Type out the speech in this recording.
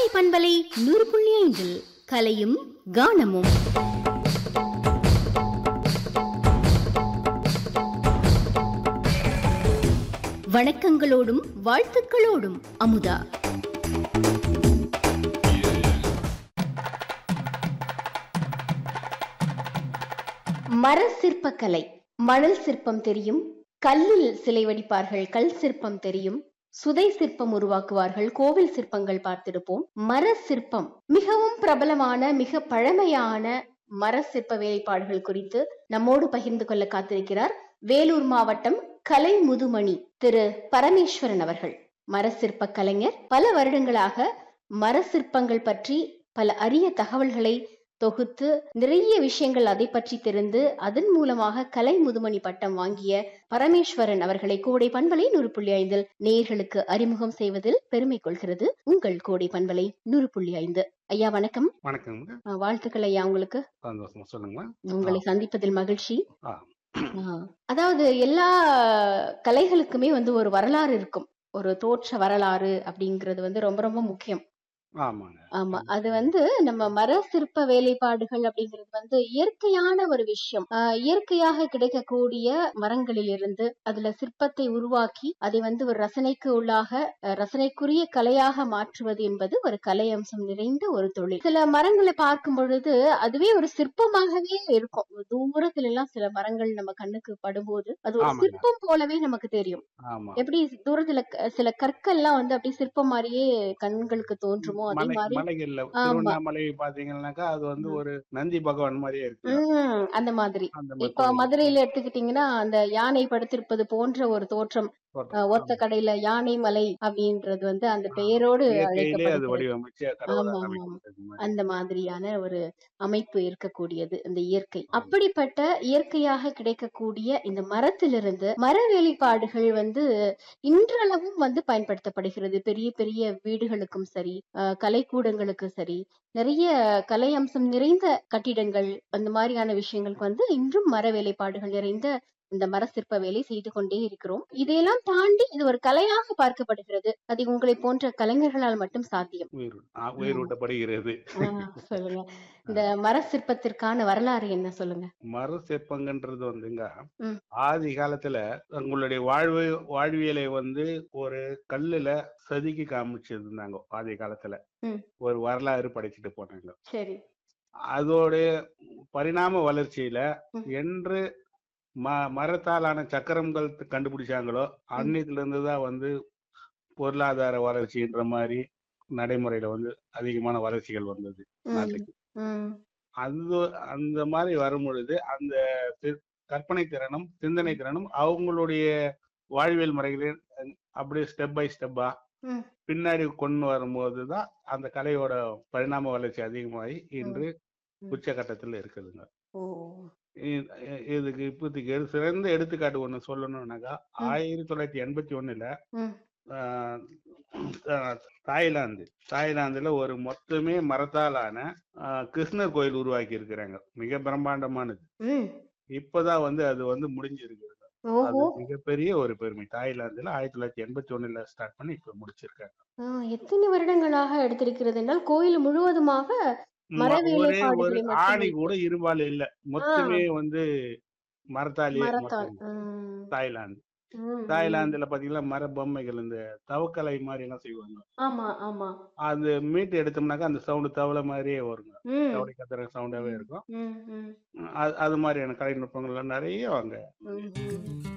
பண்பலை நூறு புள்ளி ஐந்தில் கலையும் கானமும் வணக்கங்களோடும் வாழ்த்துக்களோடும் அமுதா மர சிற்பக்கலை மணல் சிற்பம் தெரியும் கல்லில் சிலை வடிப்பார்கள் கல் சிற்பம் தெரியும் சுதை சிற்பம் உருவாக்குவார்கள் கோவில் சிற்பங்கள் பார்த்திருப்போம் மர சிற்பம் மிகவும் பிரபலமான மிக பழமையான மர சிற்ப வேலைப்பாடுகள் குறித்து நம்மோடு பகிர்ந்து கொள்ள காத்திருக்கிறார் வேலூர் மாவட்டம் கலை முதுமணி திரு பரமேஸ்வரன் அவர்கள் மர சிற்ப கலைஞர் பல வருடங்களாக மர சிற்பங்கள் பற்றி பல அரிய தகவல்களை தொகுத்து நிறைய விஷயங்கள் அதை பற்றி தெரிந்து அதன் மூலமாக கலை முதுமணி பட்டம் வாங்கிய பரமேஸ்வரன் அவர்களை கோடை பண்பலை நூறு புள்ளி ஐந்தில் நேர்களுக்கு அறிமுகம் செய்வதில் பெருமை கொள்கிறது உங்கள் கோடை பண்பலை நூறு புள்ளி ஐந்து ஐயா வணக்கம் வணக்கங்க அஹ் வாழ்த்துக்கள் ஐயா உங்களுக்கு சந்தோஷமா சொல்லுங்க உங்களை சந்திப்பதில் மகிழ்ச்சி ஆ. ஆஹ் அதாவது எல்லா கலைகளுக்குமே வந்து ஒரு வரலாறு இருக்கும் ஒரு தோற்ற வரலாறு அப்படிங்கிறது வந்து ரொம்ப ரொம்ப முக்கியம் ஆமாங்க ஆமா அது வந்து நம்ம மர சிற்ப வேலைப்பாடுகள் அப்படிங்கிறது வந்து இயற்கையான ஒரு விஷயம் ஆஹ் இயற்கையாக கிடைக்கக்கூடிய மரங்களில் இருந்து அதுல சிற்பத்தை உருவாக்கி அதை வந்து ஒரு ரசனைக்கு உள்ளாக அஹ், ரசனைக்குரிய கலையாக மாற்றுவது என்பது ஒரு கலை அம்சம் நிறைந்த ஒரு தொழில் சில மரங்களை பார்க்கும் பொழுது அதுவே ஒரு சிற்பமாகவே இருக்கும் தூரத்துல எல்லாம் சில மரங்கள் நம்ம கண்ணுக்கு படும்போது அது ஒரு ஆமாங்க. சிற்பம் போலவே நமக்கு தெரியும் ஆமா எப்படி தூரத்துல க- சில கற்கள்லாம் வந்து அப்படியே சிற்பம் மாதிரியே கண்களுக்கு தோன்றுமோ அதே மலை மாதிரி மலைகள்ல ஆமா. திருவண்ணாமலை பாத்தீங்கன்னாக்கா அது வந்து ம். ஒரு நந்தி பகவான் மாதிரியே இருக்கு உம் அந்த மாதிரி அந்த மாதிரி இப்ப கோயில். மதுரையில எடுத்துக்கிட்டீங்கன்னா அந்த யானை படுத்திருப்பது போன்ற ஒரு தோற்றம் தோட்டம். அஹ், ஒத்த கடையில யானை மலை அப்படின்றது வந்து அந்த பெயரோடு இயற்கையிலே அது அழைக்கப்படுகிறது வடிவமைச்சு கடவுள் ஆமா, அமைக்கப்பட்டது மாதிரி. அந்த மாதிரியான ஒரு அமைப்பு இருக்கக்கூடியது இந்த இயற்கை அப்படிப்பட்ட இயற்கையாக கிடைக்கக்கூடிய இந்த மரத்திலிருந்து மர வேலைப்பாடுகள் வந்து இன்றளவும் வந்து பயன்படுத்தப்படுகிறது பெரிய பெரிய வீடுகளுக்கும் சரி அஹ், கலைக்கூடங்களுக்கும் சரி நிறைய கலை அம்சம் நிறைந்த கட்டிடங்கள் அந்த மாதிரியான விஷயங்களுக்கு வந்து இன்றும் மர வேலைப்பாடுகள் நிறைந்த இந்த மர சிற்ப வேலை செய்து கொண்டே இருக்கிறோம் இதையெல்லாம் தாண்டி இது ஒரு கலையாக பார்க்கப்படுகிறது அது உங்களை போன்ற கலைஞர்களால் மட்டும் சாத்தியம் உயிர் ஆ, உயிரூட்டப்படுகிறது ஆஹ் சொல்லுங்க இந்த மர சிற்பத்திற்கான வரலாறு என்ன சொல்லுங்க மர சிற்பங்கன்றது வந்துங்க ம். ஆதி காலத்துல தங்களுடைய வாழ்வு வாழ்வியலை வந்து ஒரு கல்லுல செதுக்கி காமிச்சிருந்தாங்க ஆதி காலத்துல ம். ஒரு வரலாறு படைச்சிட்டு போனாங்க சரி அதோட பரிணாம வளர்ச்சியில ம். என்று ம மரத்தாலான சக்கரங்கள் கண்டுபிடிச்சாங்களோ அன்னைக்குல இருந்து தான் வந்து பொருளாதார வளர்ச்சின்ற மாதிரி நடைமுறையில வந்து அதிகமான வளர்ச்சிகள் வந்தது ம், நாட்டுக்கு ம், அது அந்த மாதிரி வரும் பொழுது அந்த சி- கற்பனை திறனும் சிந்தனை திறனும் அவங்களுடைய வாழ்வியல் முறைகளில் அப்படியே ஸ்டெப் பை ஸ்டெப்பா ம். பின்னாடி கொண்டு வரும்போது தான் அந்த கலையோட பரிணாம வளர்ச்சி அதிகமாகி இன்று ம். உச்சகட்டத்தில் இருக்குதுங்க ஓ இ- இ- இதுக்கு இப்போதைக்கு எடு- சிறந்த எடுத்துக்காட்டு ஒண்ணு சொல்லணும்னாக்கா ம். ஆயிரத்தி தொள்ளாயிரத்தி எண்பத்தி ஒண்ணுல ம், ஆஹ், ஆஹ், தாய்லாந்து தாய்லாந்துல ஒரு மொத்தமே மரத்தாலான ஆஹ், கிருஷ்ணர் கோயில் உருவாக்கி இருக்கிறாங்க மிக பிரம்மாண்டமானது ம். இப்பதான் வந்து அது வந்து முடிஞ்சிருக்கு அது ஓஹோ மிகப்பெரிய ஒரு பெருமை தாய்லாந்துல ஆயிரத்தி தொள்ளாயிரத்தி எண்பத்தி ஒண்ணுல ஸ்டார்ட் பண்ணி இப்ப முடிச்சிருக்காங்க ஆ, எத்தனை வருடங்களாக எடுத்திருக்கிறது என்றால் கோயில் முழுவதுமாக மர ம- ஒரே ஒரு வேலைப்பாடுகளை மட்டும் ஆணி வைத்து. கூட இரும்பால் இல்ல மொத்தமே வந்து மரத்தாலேயே மரத்தால் மொத்தம். ம், தாய்லாந்து ம், தாய்லாந்துல பாத்தீங்கன்னா மர பொம்மைகள் இந்த தவக்கலை மாதிரி எல்லாம் செய்வாங்க ஆமா ஆமா அது மீட் எடுத்தோம்னாக்கா அந்த சவுண்டு தவளை மாதிரியே வருங்க ம், தவளை கத்துற சவுண்டாவே இருக்கும் ம், ம், அது அது மாதிரியான கலைநுட்பங்கள் எல்லாம் நிறைய வாங்க ம், ம்.